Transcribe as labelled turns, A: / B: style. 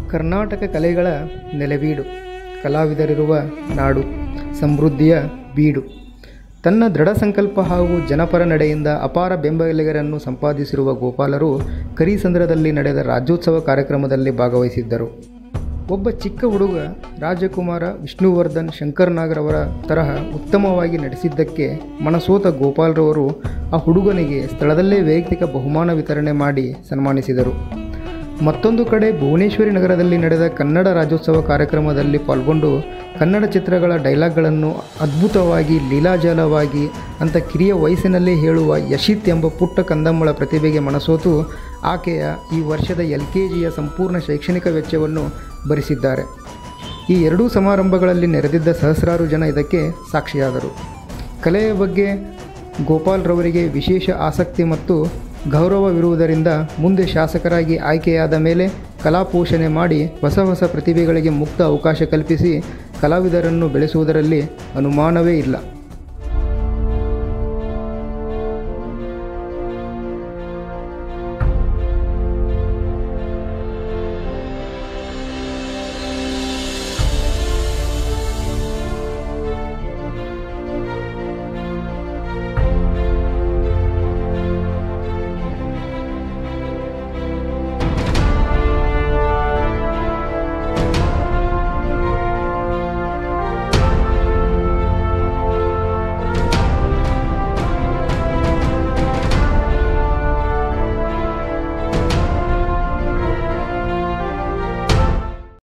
A: ಕರ್ನಾಟಕ ಕಲೆಗಳ ನೆಲೆಬೀಡು ಕಲಾವಿದರಿರುವ ನಾಡು ಸಮೃದ್ಧಿಯ ಬೀಡು ತನ್ನ ದೃಢ ಸಂಕಲ್ಪ ಹಾಗೂ ಜನಪರ ನಡೆಯಿಂದ ಅಪಾರ ಬೆಂಬಲಿಗರನ್ನು ಸಂಪಾದಿಸಿರುವ ಗೋಪಾಲರು ಕರಿಸಂದ್ರದಲ್ಲಿ ನಡೆದ ರಾಜ್ಯೋತ್ಸವ ಕಾರ್ಯಕ್ರಮದಲ್ಲಿ ಭಾಗವಹಿಸಿದ್ದರು ಒಬ್ಬ ಚಿಕ್ಕ ಹುಡುಗ ರಾಜಕುಮಾರ ವಿಷ್ಣುವರ್ಧನ್ ಶಂಕರ್ನಾಗರವರ ತರಹ ಉತ್ತಮವಾಗಿ ನಡೆಸಿದ್ದಕ್ಕೆ ಮನಸೋತ ಗೋಪಾಲ್ರವರು ಆ ಹುಡುಗನಿಗೆ ಸ್ಥಳದಲ್ಲೇ ವೈಯಕ್ತಿಕ ಬಹುಮಾನ ವಿತರಣೆ ಮಾಡಿ ಸನ್ಮಾನಿಸಿದರು ಮತ್ತೊಂದು ಕಡೆ ಭುವನೇಶ್ವರಿ ನಗರದಲ್ಲಿ ನಡೆದ ಕನ್ನಡ ರಾಜ್ಯೋತ್ಸವ ಕಾರ್ಯಕ್ರಮದಲ್ಲಿ ಪಾಲ್ಗೊಂಡು ಕನ್ನಡ ಚಿತ್ರಗಳ ಡೈಲಾಗ್ಗಳನ್ನು ಅದ್ಭುತವಾಗಿ ಲೀಲಾಜಾಲವಾಗಿ ಅಂತ ಕಿರಿಯ ವಯಸ್ಸಿನಲ್ಲೇ ಹೇಳುವ ಯಶಿತ್ ಎಂಬ ಪುಟ್ಟ ಕಂದಮ್ಮಳ ಪ್ರತಿಭೆಗೆ ಮನಸೋತು ಆಕೆಯ ಈ ವರ್ಷದ ಎಲ್ ಕೆ ಜಿಯ ಸಂಪೂರ್ಣ ಶೈಕ್ಷಣಿಕ ವೆಚ್ಚವನ್ನು ಭರಿಸಿದ್ದಾರೆ ಈ ಎರಡೂ ಸಮಾರಂಭಗಳಲ್ಲಿ ನೆರೆದಿದ್ದ ಸಹಸ್ರಾರು ಜನ ಇದಕ್ಕೆ ಸಾಕ್ಷಿಯಾದರು ಕಲೆಯ ಬಗ್ಗೆ ಗೋಪಾಲ್ರವರಿಗೆ ವಿಶೇಷ ಆಸಕ್ತಿ ಮತ್ತು ಗೌರವವಿರುವುದರಿಂದ ಮುಂದೆ ಶಾಸಕರಾಗಿ ಆಯ್ಕೆಯಾದ ಮೇಲೆ ಕಲಾ ಪೋಷಣೆ ಮಾಡಿ ಹೊಸ ಹೊಸ ಪ್ರತಿಭೆಗಳಿಗೆ ಮುಕ್ತ ಅವಕಾಶ ಕಲ್ಪಿಸಿ ಕಲಾವಿದರನ್ನು ಬೆಳೆಸುವುದರಲ್ಲಿ ಅನುಮಾನವೇ ಇಲ್ಲ